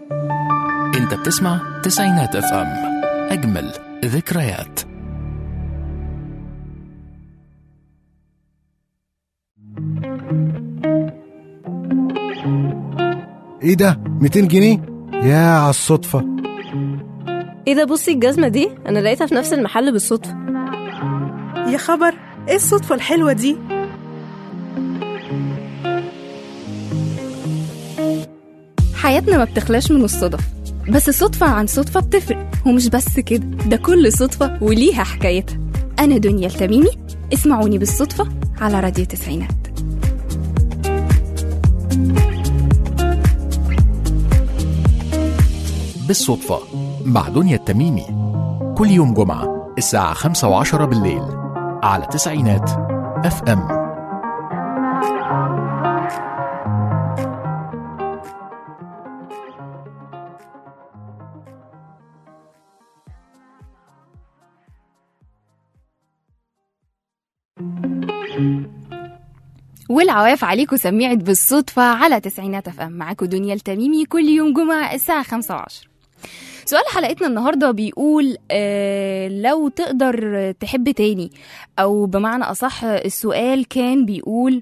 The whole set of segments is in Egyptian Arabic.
انت بتسمع تسعينات اف ام اجمل ذكريات ايه ده 200 جنيه يا على الصدفة ايه ده بصي الجزمة دي انا لقيتها في نفس المحل بالصدفة يا خبر ايه الصدفة الحلوة دي حياتنا ما بتخلاش من الصدف بس صدفة عن صدفة بتفرق ومش بس كده ده كل صدفة وليها حكايتها أنا دنيا التميمي اسمعوني بالصدفة على راديو تسعينات بالصدفة مع دنيا التميمي كل يوم جمعة الساعة خمسة وعشرة بالليل على تسعينات اف ام والعواف عليكم سميعة بالصدفة على تسعينات اف ام معاكم دنيا التميمي كل يوم جمعة الساعة خمسة وعشر سؤال حلقتنا النهاردة بيقول آه لو تقدر تحب تاني أو بمعنى أصح السؤال كان بيقول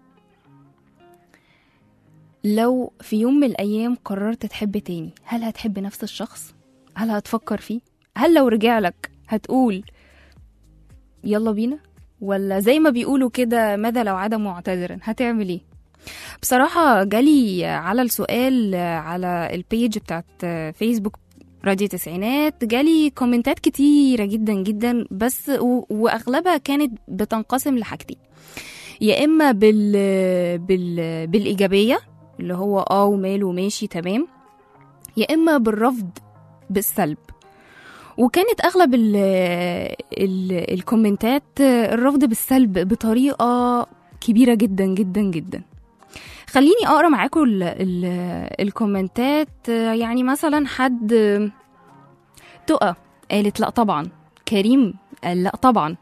لو في يوم من الأيام قررت تحب تاني هل هتحب نفس الشخص؟ هل هتفكر فيه؟ هل لو رجع لك هتقول يلا بينا؟ ولا زي ما بيقولوا كده ماذا لو عاد معتذرا هتعمل ايه بصراحة جالي على السؤال على البيج بتاعت فيسبوك راديو تسعينات جالي كومنتات كتيرة جدا جدا بس و... وأغلبها كانت بتنقسم لحاجتين يا إما بال... بال... بالإيجابية اللي هو اه وماله وماشي تمام يا إما بالرفض بالسلب وكانت اغلب ال ال الكومنتات الرفض بالسلب بطريقه كبيره جدا جدا جدا خليني اقرا معاكم ال ال الكومنتات يعني مثلا حد تقى قالت لا طبعا كريم قال لا طبعا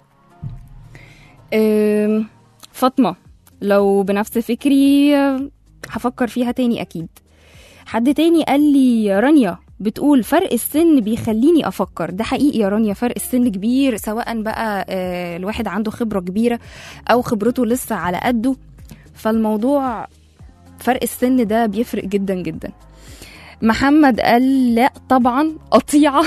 أم، فاطمه لو بنفس فكري هفكر فيها تاني اكيد حد تاني قال لي رانيا بتقول فرق السن بيخليني افكر ده حقيقي يا رانيا فرق السن كبير سواء بقى آه، الواحد عنده خبره كبيره او خبرته لسه على قده فالموضوع فرق السن ده بيفرق جدا جدا محمد قال لا طبعا قطيعه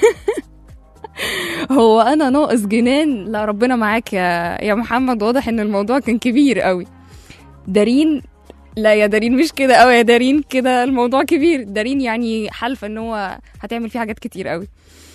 هو انا ناقص جنان لا ربنا معاك يا يا محمد واضح ان الموضوع كان كبير قوي دارين لا يا دارين مش كده قوي يا دارين كده الموضوع كبير دارين يعني حالفه ان هو هتعمل فيه حاجات كتير قوي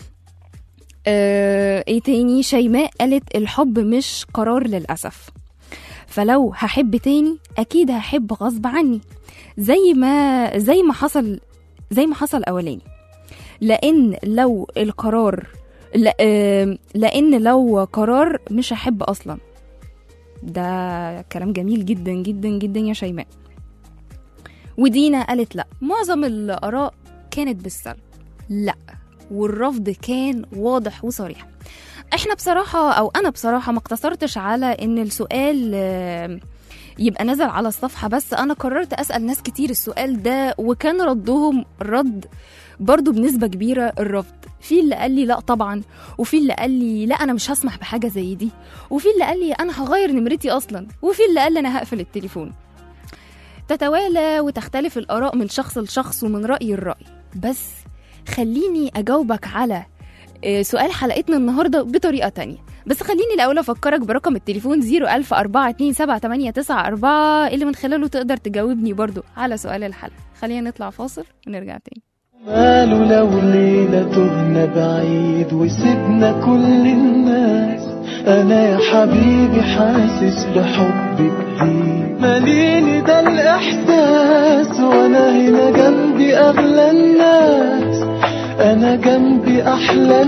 آه، ايه تاني شيماء قالت الحب مش قرار للاسف فلو هحب تاني اكيد هحب غصب عني زي ما زي ما حصل زي ما حصل اولاني لان لو القرار لا آه، لان لو قرار مش هحب اصلا ده كلام جميل جدا جدا جدا يا شيماء ودينا قالت لا معظم الآراء كانت بالسلب لا والرفض كان واضح وصريح احنا بصراحة او انا بصراحة ما اقتصرتش على ان السؤال آه، يبقى نزل على الصفحة بس انا قررت اسأل ناس كتير السؤال ده وكان ردهم رد برضو بنسبة كبيرة الرفض في اللي قال لي لا طبعا وفي اللي قال لي لا انا مش هسمح بحاجة زي دي وفي اللي قال لي انا هغير نمرتي اصلا وفي اللي قال لي انا هقفل التليفون تتوالى وتختلف الآراء من شخص لشخص ومن رأي لرأي بس خليني أجاوبك على آه، سؤال حلقتنا النهاردة بطريقة تانية بس خليني الأول أفكرك برقم التليفون 010427894 اللي من خلاله تقدر تجاوبني برضو على سؤال الحلقة خلينا نطلع فاصل ونرجع تاني ماله لو ليلة تهنا بعيد وسيبنا كل الناس أنا يا حبيبي حاسس بحب جديد ماليني ده الإحساس وأنا هنا جنبي أغلى الناس أنا جنبي أحلى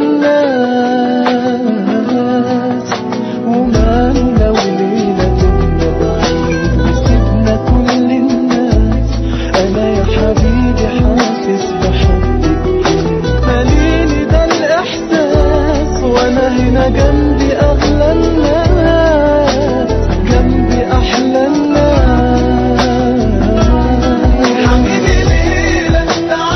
الناس وماله لو ليلة تهنا بعيد وسيبنا كل الناس أنا يا حبيبي حاسس بحبك ماليني ده الإحساس وأنا هنا جنبي أغلى الناس جنبي أحلى الناس حبيبي ليلة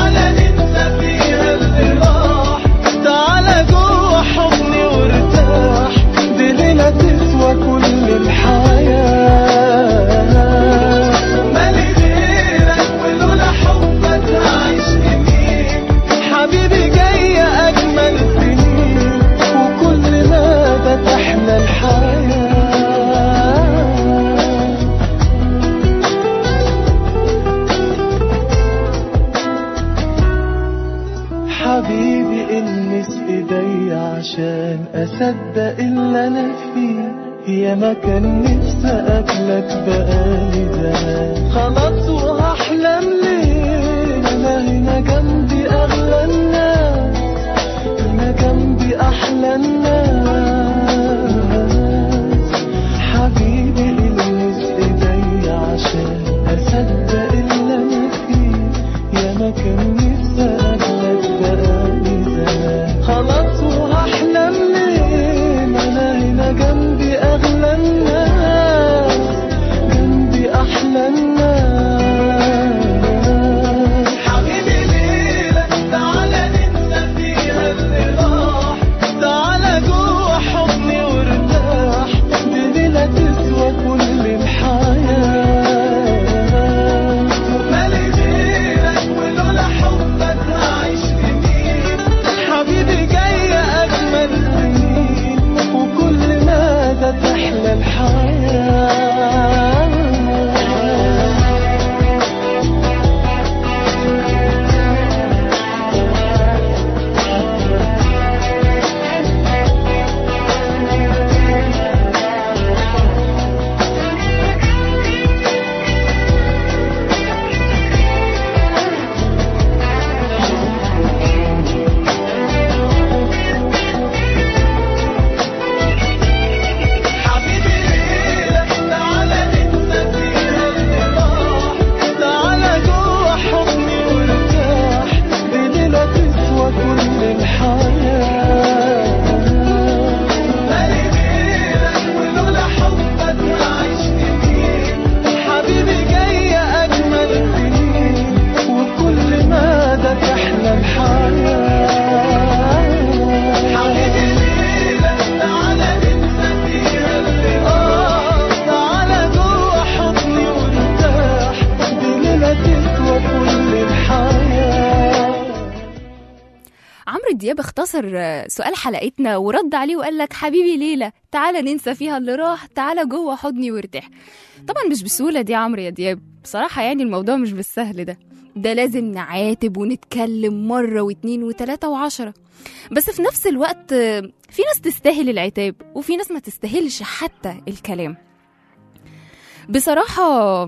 عشان أصدق اللي أنا فيه يا ما كان نفسي أقابلك بقالي زمان خلاص وهحلم ليه أنا هنا جنبي أغلى الناس هنا جنبي أحلى الناس حبيبي المس إيدي عشان أصدق اللي أنا فيه يا ما كان نفسي أقابلك بقالي زمان خلاص وهحلم ليه ما أنا هنا جنبي أغلى الناس جنبي أحلى الناس حبيبي ليلة تعالى ننسى فيها اللي راح تعالى جوه حضني وارتاح دي ليلة تسوى كل الحياة مالي غيرك ولولا حبك هعيش سنين حبيبي جاية أجمل سنين وكل مدى تحلى الحياة حبيبي ليلة تعالى ننسى فيها اللي راح تعالى جوه حضني وارتاح دي ليلة تسوى كل الحياة مالي غيرك ولولا حبك هعيش سنين حبيبي جاية أجمل سنين وكل مدى تحلى الحياة حبيبي ليلة تعالى ننسى فيها اللي آه تعالى جوه حضني وارتاح دي ليلة تسوى كل الحياة عمرو دياب اختصر آه، سؤال حلقتنا ورد عليه وقال لك حبيبي ليلى تعالى ننسى فيها اللي راح تعالى جوه حضني وارتاح طبعا مش بالسهوله دي يا عمرو يا دياب بصراحه يعني الموضوع مش بالسهل ده ده لازم نعاتب ونتكلم مرة واتنين وتلاتة وعشرة بس في نفس الوقت آه، في ناس تستاهل العتاب وفي ناس ما تستاهلش حتى الكلام بصراحة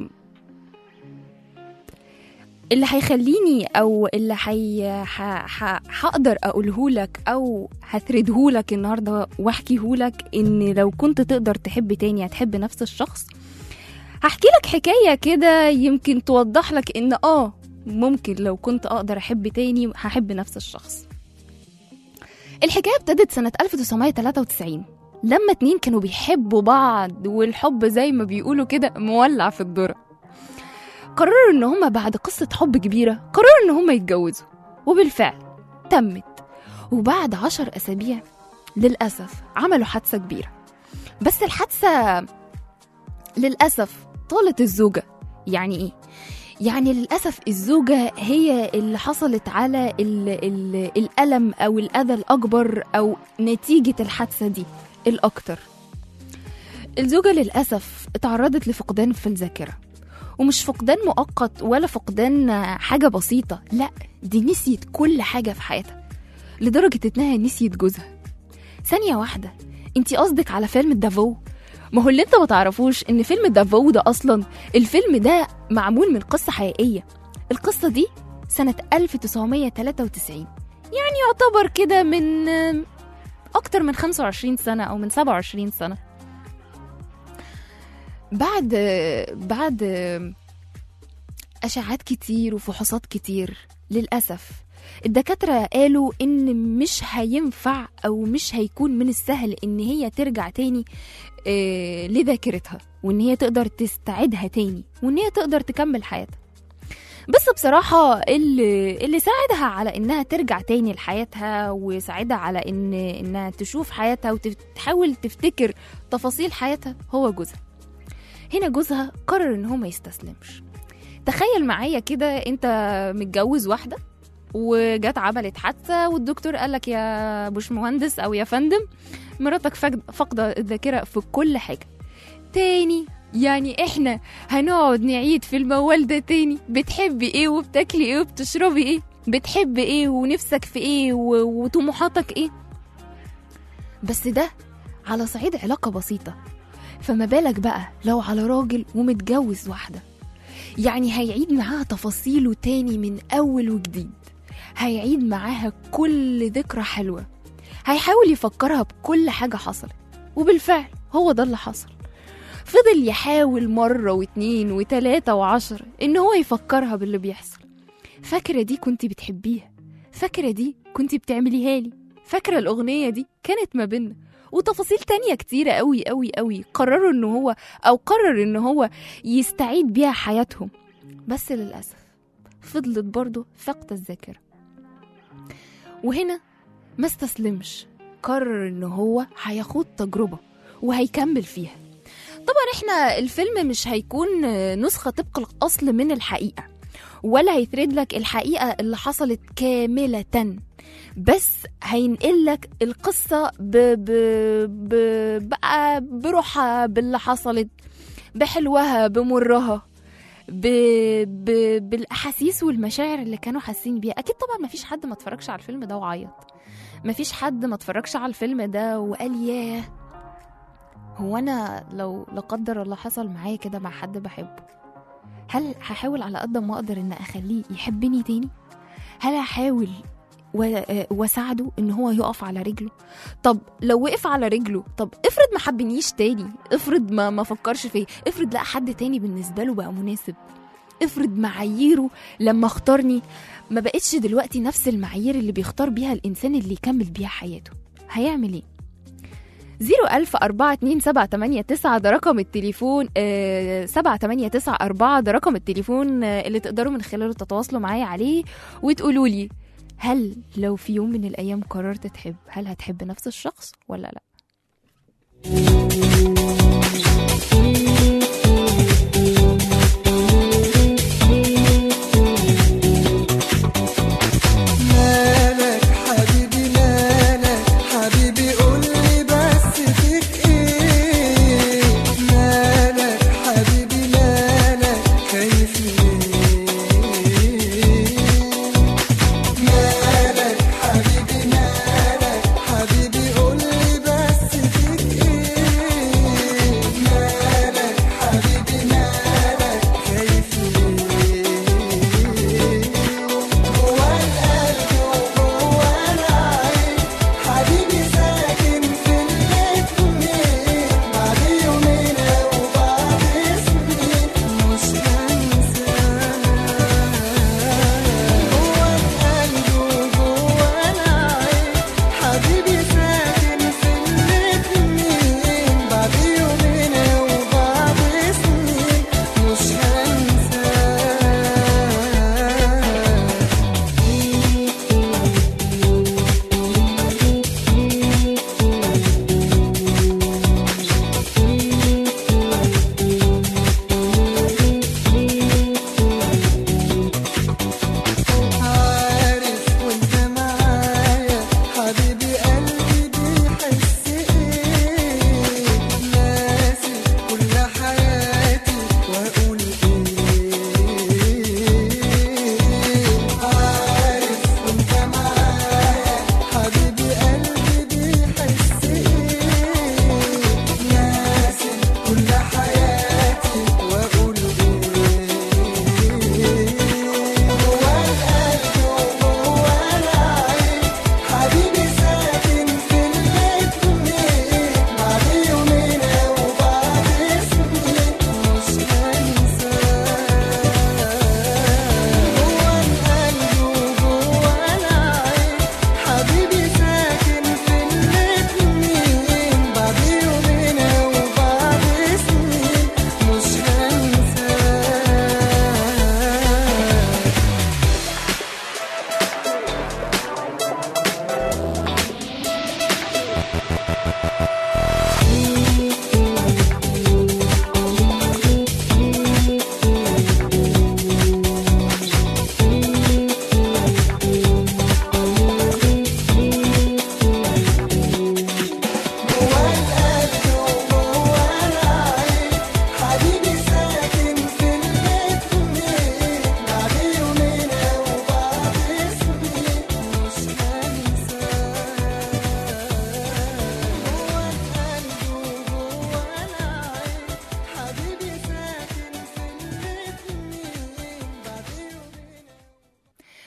اللي هيخليني او اللي هي ح- ح- هقدر اقوله لك او هثرده لك النهارده واحكيه لك ان لو كنت تقدر تحب تاني هتحب نفس الشخص هحكي لك حكايه كده يمكن توضح لك ان اه ممكن لو كنت اقدر احب تاني هحب نفس الشخص الحكايه ابتدت سنه 1993 لما اتنين كانوا بيحبوا بعض والحب زي ما بيقولوا كده مولع في الذره قرروا ان هما بعد قصة حب كبيرة قرروا ان هما يتجوزوا وبالفعل تمت وبعد عشر أسابيع للأسف عملوا حادثة كبيرة بس الحادثة للأسف طالت الزوجة يعني إيه؟ يعني للأسف الزوجة هي اللي حصلت على ال ال الألم أو الأذى الأكبر أو نتيجة الحادثة دي الأكتر الزوجة للأسف اتعرضت لفقدان في الذاكرة ومش فقدان مؤقت ولا فقدان حاجة بسيطة لا دي نسيت كل حاجة في حياتها لدرجة انها نسيت جوزها ثانية واحدة انتي قصدك على فيلم دافو ما هو اللي انت ما تعرفوش ان فيلم دافو ده اصلا الفيلم ده معمول من قصة حقيقية القصة دي سنة 1993 يعني يعتبر كده من آم، أكتر من 25 سنة أو من 27 سنة بعد بعد أشعات كتير وفحوصات كتير للأسف الدكاترة قالوا إن مش هينفع أو مش هيكون من السهل إن هي ترجع تاني آه، لذاكرتها وإن هي تقدر تستعيدها تاني وإن هي تقدر تكمل حياتها بس بصراحة اللي, اللي ساعدها على إنها ترجع تاني لحياتها وساعدها على إن إنها تشوف حياتها وتحاول تفتكر تفاصيل حياتها هو جوزها هنا جوزها قرر إن هو ما يستسلمش تخيل معايا كده أنت متجوز واحدة وجت عملت حادثة والدكتور قالك يا باشمهندس أو يا فندم مراتك فقد- فاقدة الذاكرة في كل حاجة تاني يعني احنا هنقعد نعيد في الموال ده تاني بتحبي ايه وبتاكلي ايه وبتشربي ايه بتحبي ايه ونفسك في ايه و- وطموحاتك ايه بس ده على صعيد علاقة بسيطة فما بالك بقى لو على راجل ومتجوز واحدة يعني هيعيد معاها تفاصيله تاني من أول وجديد هيعيد معاها كل ذكرى حلوة هيحاول يفكرها بكل حاجة حصلت وبالفعل هو ده اللي حصل فضل يحاول مرة واتنين وتلاتة وعشرة إن هو يفكرها باللي بيحصل فاكرة دي كنت بتحبيها فاكرة دي كنت بتعمليها لي فاكرة الأغنية دي كانت ما بينا وتفاصيل تانية كتيرة قوي قوي قوي قرروا إن هو أو قرر إن هو يستعيد بيها حياتهم بس للأسف فضلت برضه فاقدة الذاكرة وهنا ما استسلمش قرر إن هو هيخوض تجربة وهيكمل فيها طبعا احنا الفيلم مش هيكون نسخة طبق الأصل من الحقيقة ولا هيثرد لك الحقيقة اللي حصلت كاملة بس هينقل لك القصة ب... ب... ب... بقى بروحها باللي حصلت بحلوها بمرها ب... ب... بالأحاسيس والمشاعر اللي كانوا حاسين بيها أكيد طبعا مفيش حد ما اتفرجش على الفيلم ده وعيط مفيش حد ما اتفرجش على الفيلم ده وقال ياه هو أنا لو لا قدر الله حصل معايا كده مع حد بحبه هل هحاول على قد ما أقدر إن أخليه يحبني تاني؟ هل هحاول و- واساعده ان هو يقف على رجله طب لو وقف على رجله طب افرض ما حبنيش تاني افرض ما ما فكرش فيا افرض لقى حد تاني بالنسبه له بقى مناسب افرض معاييره لما اختارني ما بقتش دلوقتي نفس المعايير اللي بيختار بيها الانسان اللي يكمل بيها حياته هيعمل ايه زيرو ألف أربعة اتنين سبعة تمانية تسعة ده رقم التليفون آه سبعة تمانية تسعة أربعة ده رقم التليفون آه اللي تقدروا من خلاله تتواصلوا معايا عليه وتقولوا لي هل لو في يوم من الأيام قررت تحب هل هتحب نفس الشخص ولا لأ مالك حبيبي مالك حبيبي قولي بس فيك ايه مالك حبيبي مالك خايف ليه مالك حبيبي مالك حبيبي قولي بس فيك ايه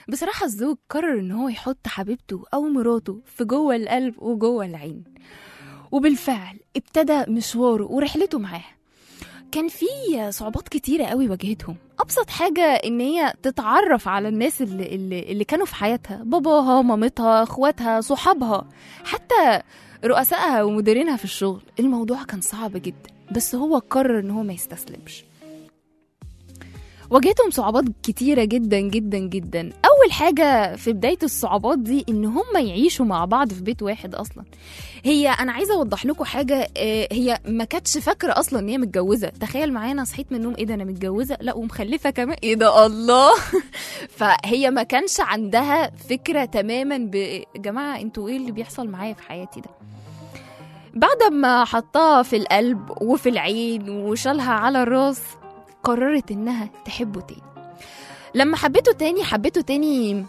بصراحة الزوج قرر ان هو يحط حبيبته او مراته في جوه القلب وجوه العين وبالفعل ابتدى مشواره ورحلته معاه كان في صعوبات كتيرة قوي واجهتهم أبسط حاجة إن هي تتعرف على الناس اللي, اللي, اللي كانوا في حياتها باباها مامتها اخواتها صحابها حتى رؤسائها ومديرينها في الشغل الموضوع كان صعب جدا بس هو قرر إن هو ما يستسلمش واجهتهم صعوبات كتيرة جدا جدا جدا أول حاجة في بداية الصعوبات دي إن هم يعيشوا مع بعض في بيت واحد أصلا هي أنا عايزة أوضح لكم حاجة آه، هي ما كانتش فاكرة أصلا إن هي متجوزة تخيل معايا أنا صحيت من النوم إيه ده أنا متجوزة لا ومخلفة كمان إيه ده الله فهي ما كانش عندها فكرة تماما ب يا جماعة أنتوا إيه اللي بيحصل معايا في حياتي ده بعد ما حطها في القلب وفي العين وشالها على الراس قررت انها تحبه تاني لما حبيته تاني حبيته تاني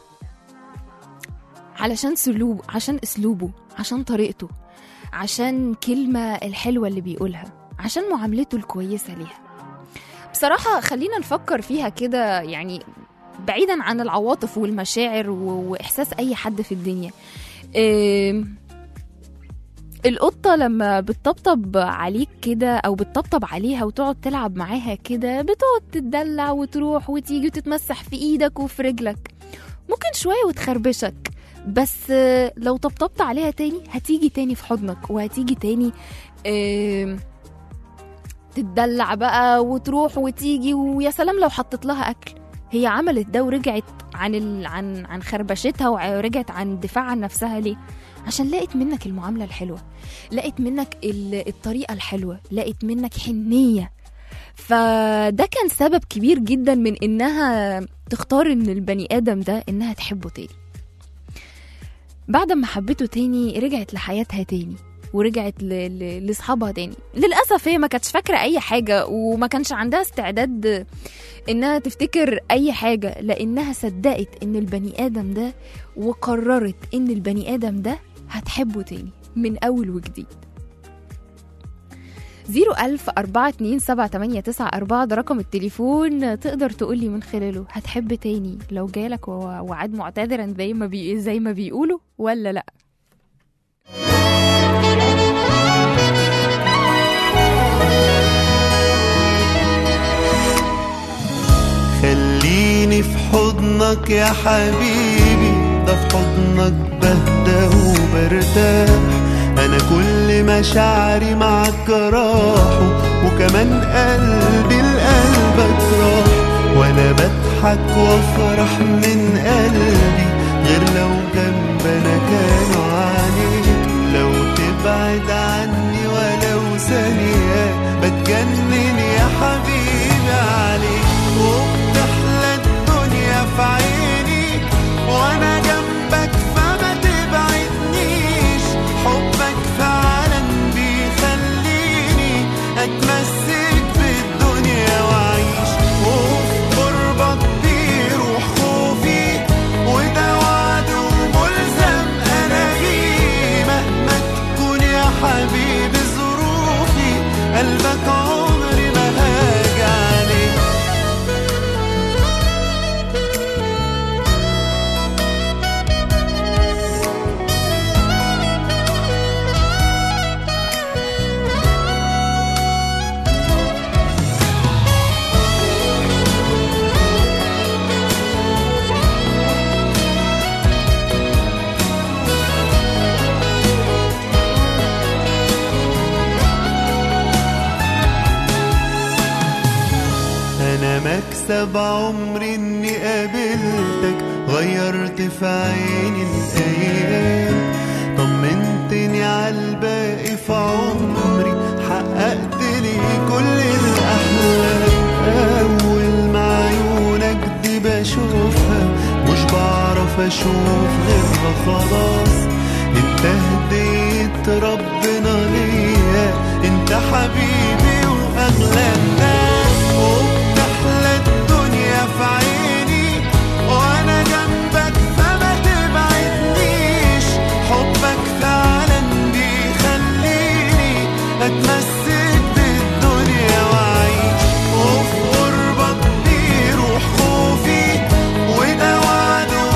علشان سلوب عشان اسلوبه عشان طريقته عشان كلمة الحلوة اللي بيقولها عشان معاملته الكويسة ليها بصراحة خلينا نفكر فيها كده يعني بعيدا عن العواطف والمشاعر و- وإحساس أي حد في الدنيا إيه القطة لما بتطبطب عليك كده أو بتطبطب عليها وتقعد تلعب معاها كده بتقعد تتدلع وتروح وتيجي وتتمسح في إيدك وفي رجلك ممكن شوية وتخربشك بس آه، لو طبطبت عليها تاني هتيجي تاني في حضنك وهتيجي تاني آم، تتدلع بقى وتروح وتيجي ويا سلام لو حطيت لها أكل هي عملت ده ورجعت عن ال... عن عن خربشتها ورجعت عن الدفاع عن نفسها ليه عشان لقت منك المعاملة الحلوة لقت منك ال- الطريقة الحلوة لقت منك حنية فده كان سبب كبير جدا من انها تختار ان البني ادم ده انها تحبه تاني بعد ما حبته تاني رجعت لحياتها تاني ورجعت ل- ل- لاصحابها تاني للاسف هي ما كانتش فاكره اي حاجه وما كانش عندها استعداد انها تفتكر اي حاجه لانها صدقت ان البني ادم ده وقررت ان البني ادم ده هتحبه تاني من اول وجديد زيرو ألف أربعة اتنين سبعة تمانية تسعة أربعة ده رقم التليفون تقدر تقولي من خلاله هتحب تاني لو جالك و- وعد معتذرا زي ما بي زي ما بيقولوا ولا لأ خليني في حضنك يا حبيبي ده في حضنك بهدى وبرتاح انا كل مشاعري معاك راحوا وكمان قلبي لقلبك راح وانا بضحك وافرح من قلبي غير لو جنبنا كانوا عليك لو تبعد عني ولو ثانية بتجنن يا حبيبي عليك وبتحلى الدنيا في عيني وانا جنبك فما تبعدنيش حبك فعلا بيخليني اتمسك بالدنيا واعيش وفي قربك بيروح خوفي وده وعد وملزم انا بيه مهما تكون يا حبيبي ظروفي قلبك عمري ما هاجي عليه انا مكسب عمري اني قابلتك غيرت في عيني الايام طمنتني عالباقي في عمري حققت لي كل الاحلام اول ما عيونك دي بشوفها مش بعرف اشوف غيرها خلاص انت هديت ربنا ليا انت حبيبي واغلى الناس وبتحلى الدنيا في عيني وانا جنبك فما تبعدنيش حبك فعلا بيخليني اتمسك بالدنيا واعيش وفي قربك بيروح خوفي وده وعد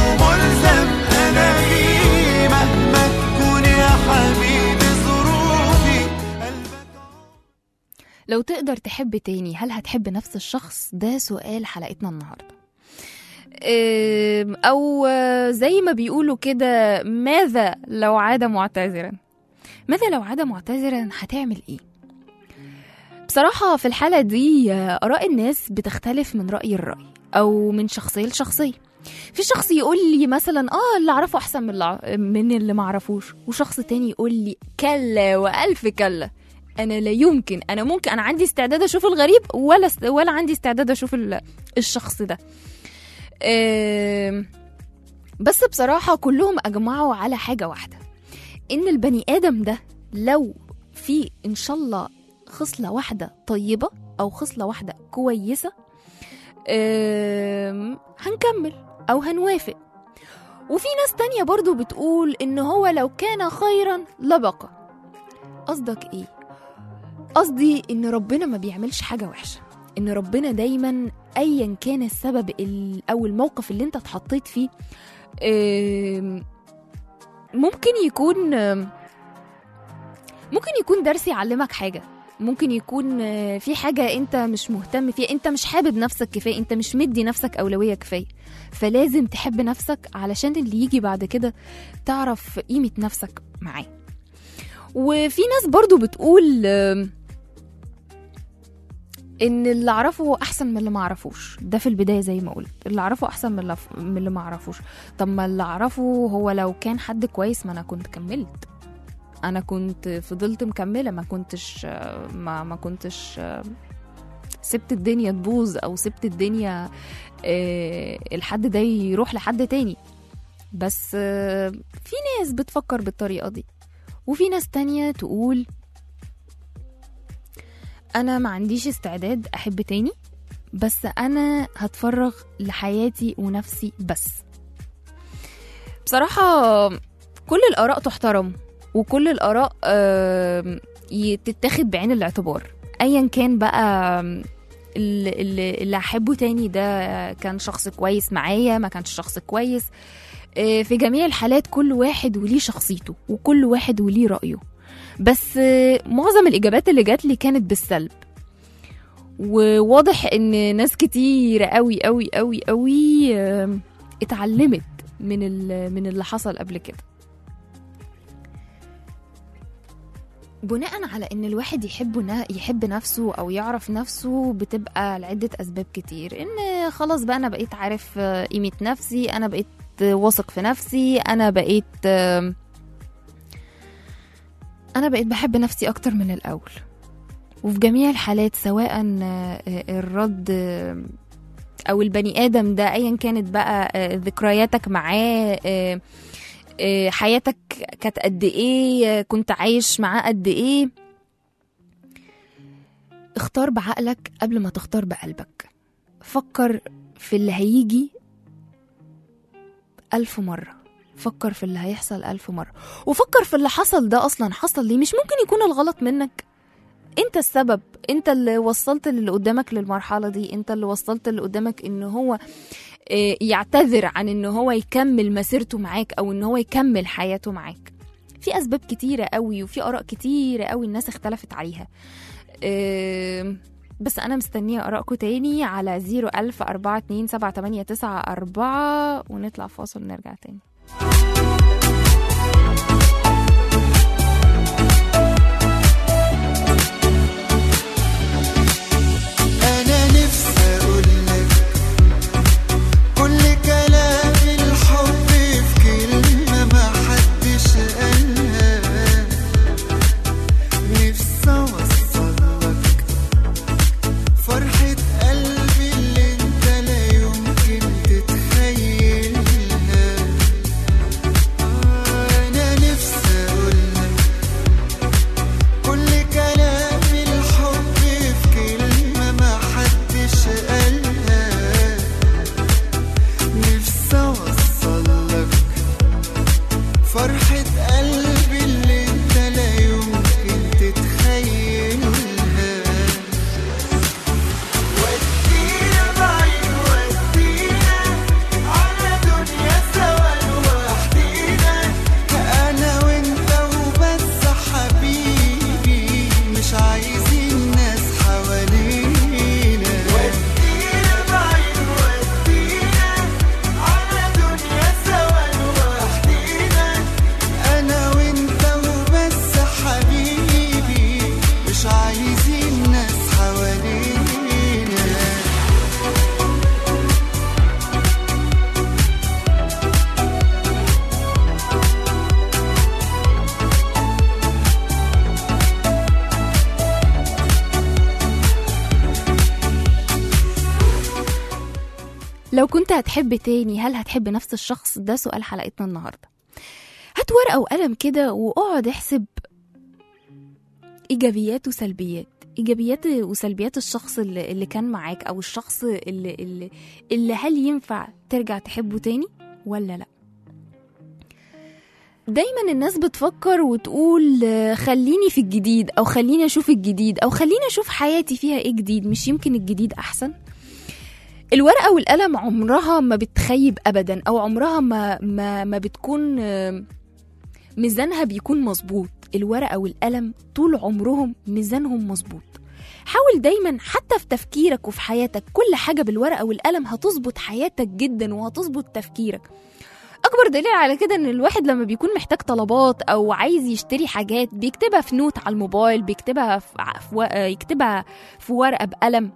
لو تقدر تحب تاني هل هتحب نفس الشخص ده سؤال حلقتنا النهارده أم، او آه، زي ما بيقولوا كده ماذا لو عاد معتذرا ماذا لو عاد معتذرا هتعمل ايه بصراحة في الحالة دي آه، آراء الناس بتختلف من رأي الرأي أو من شخصية لشخصية في شخص يقول لي مثلا اه اللي اعرفه احسن من اللي ع- من اللي ما اعرفوش وشخص تاني يقول لي كلا والف كلا انا لا يمكن انا ممكن انا عندي استعداد اشوف الغريب ولا است- ولا عندي استعداد اشوف ال- الشخص ده آم، بس بصراحة كلهم أجمعوا على حاجة واحدة إن البني آدم ده لو في إن شاء الله خصلة واحدة طيبة أو خصلة واحدة كويسة آم، هنكمل أو هنوافق وفي ناس تانية برضو بتقول إن هو لو كان خيرا لبقى قصدك إيه؟ قصدي إن ربنا ما بيعملش حاجة وحشة إن ربنا دايما أيا كان السبب ال- أو الموقف اللي أنت اتحطيت فيه آم، ممكن يكون آم، ممكن يكون درس يعلمك حاجة ممكن يكون آه، في حاجة انت مش مهتم فيها انت مش حابب نفسك كفاية انت مش مدي نفسك أولوية كفاية فلازم تحب نفسك علشان اللي يجي بعد كده تعرف قيمة نفسك معاه وفي ناس برضو بتقول آم، ان اللي اعرفه احسن من اللي ما اعرفوش ده في البدايه زي ما قلت اللي اعرفه احسن من اللي من اللي ما اعرفوش طب ما اللي اعرفه هو لو كان حد كويس ما انا كنت كملت انا كنت فضلت مكمله ما كنتش ما ما كنتش سبت الدنيا تبوظ او سبت الدنيا آه، الحد ده يروح لحد تاني بس آه، في ناس بتفكر بالطريقه دي وفي ناس تانية تقول انا ما عنديش استعداد احب تاني بس انا هتفرغ لحياتي ونفسي بس بصراحة كل الآراء تحترم وكل الآراء آم، ي- تتاخد بعين الاعتبار أيا كان بقى آم، اللي, اللي اللي أحبه تاني ده كان شخص كويس معايا ما كانش شخص كويس آه، في جميع الحالات كل واحد وليه شخصيته وكل واحد وليه رأيه بس آه، معظم الإجابات اللي جات لي كانت بالسلب وواضح ان ناس كتير قوي قوي قوي قوي آم، اتعلمت من ال- من اللي حصل قبل كده بناء على ان الواحد يحب نا- يحب نفسه او يعرف نفسه بتبقى لعده اسباب كتير ان خلاص بقى انا بقيت عارف آه، قيمه نفسي انا بقيت آه، واثق في نفسي انا بقيت آم، انا بقيت بحب نفسي اكتر من الاول وفي جميع الحالات سواء آه، آه، الرد آه، او البني ادم ده ايا كانت بقى آه، ذكرياتك معاه آه، آه، حياتك كانت قد ايه آه، كنت عايش معاه قد ايه اختار بعقلك قبل ما تختار بقلبك فكر في اللي هيجي ألف مرة فكر في اللي هيحصل ألف مرة وفكر في اللي حصل ده أصلا حصل ليه مش ممكن يكون الغلط منك انت السبب انت اللي وصلت اللي قدامك للمرحلة دي انت اللي وصلت اللي قدامك ان هو آه، يعتذر عن ان هو يكمل مسيرته معاك او ان هو يكمل حياته معاك في اسباب كتيرة قوي وفي اراء كتيرة قوي الناس اختلفت عليها آه، بس انا مستنية ارائكم تاني على 01000 42 789 4 ونطلع فاصل ونرجع تاني أنا نفسي أقولك كل كلام الحب في كلمة ما حدش قالها نفسي أوصلك فرحة قلبي اللي انت لا يمكن تتخيلها امتى هتحب تاني هل هتحب نفس الشخص ده سؤال حلقتنا النهارده هات ورقه وقلم كده واقعد احسب ايجابيات وسلبيات ايجابيات وسلبيات الشخص اللي, اللي كان معاك او الشخص اللي, اللي, اللي هل ينفع ترجع تحبه تاني ولا لا دايما الناس بتفكر وتقول آه، خليني في الجديد او خليني اشوف الجديد او خليني اشوف حياتي فيها ايه جديد مش يمكن الجديد احسن الورقه والقلم عمرها ما بتخيب ابدا او عمرها ما ما ما بتكون آه، ميزانها بيكون مظبوط الورقه والقلم طول عمرهم ميزانهم مظبوط حاول دايما حتى في تفكيرك وفي حياتك كل حاجه بالورقه والقلم هتظبط حياتك جدا وهتظبط تفكيرك اكبر دليل على كده ان الواحد لما بيكون محتاج طلبات او عايز يشتري حاجات بيكتبها في نوت على الموبايل بيكتبها في, ع- في و... يكتبها في ورقه بقلم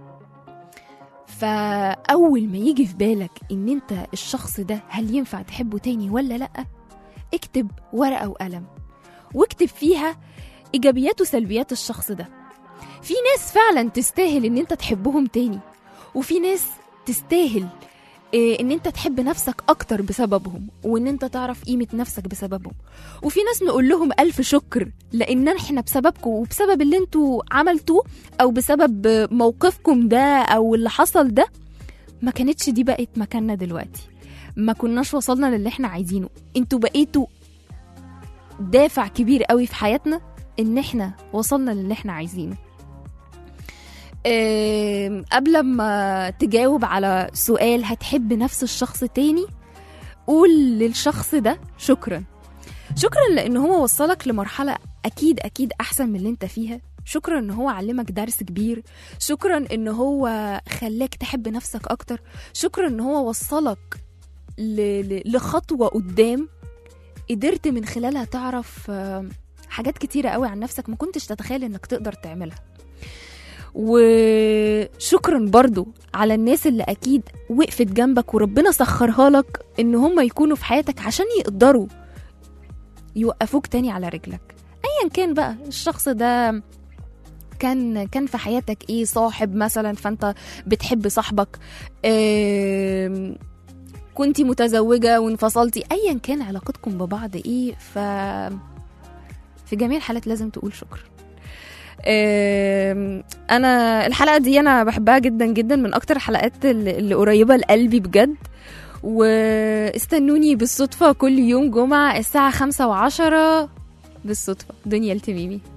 فاول ما يجي في بالك ان انت الشخص ده هل ينفع تحبه تاني ولا لا اكتب ورقه وقلم واكتب فيها ايجابيات وسلبيات الشخص ده في ناس فعلا تستاهل ان انت تحبهم تاني وفي ناس تستاهل إيه، ان انت تحب نفسك اكتر بسببهم وان انت تعرف قيمة نفسك بسببهم وفي ناس نقول لهم الف شكر لان احنا بسببكم وبسبب اللي انتوا عملتوه او بسبب موقفكم ده او اللي حصل ده ما كانتش دي بقت مكاننا دلوقتي ما كناش وصلنا للي احنا عايزينه انتوا بقيتوا دافع كبير قوي في حياتنا ان احنا وصلنا للي احنا عايزينه آم، قبل ما تجاوب على سؤال هتحب نفس الشخص تاني قول للشخص ده شكرا شكرا لان هو وصلك لمرحلة اكيد اكيد احسن من اللي انت فيها شكرا ان هو علمك درس كبير شكرا ان هو خلاك تحب نفسك اكتر شكرا ان هو وصلك ل- ل- لخطوة قدام قدرت من خلالها تعرف آم، حاجات كتيرة قوي عن نفسك ما كنتش تتخيل انك تقدر تعملها وشكرا برضو على الناس اللي اكيد وقفت جنبك وربنا سخرها لك ان هم يكونوا في حياتك عشان يقدروا يوقفوك تاني على رجلك ايا كان بقى الشخص ده كان كان في حياتك ايه صاحب مثلا فانت بتحب صاحبك آم، كنتي متزوجة وانفصلتي ايا كان علاقتكم ببعض ايه ف في جميع الحالات لازم تقول شكرا آم، انا الحلقه دي انا بحبها جدا جدا من اكتر الحلقات اللي اللي قريبه لقلبي بجد واستنوني بالصدفه كل يوم جمعه الساعه خمسة وعشرة بالصدفه دنيا التميمي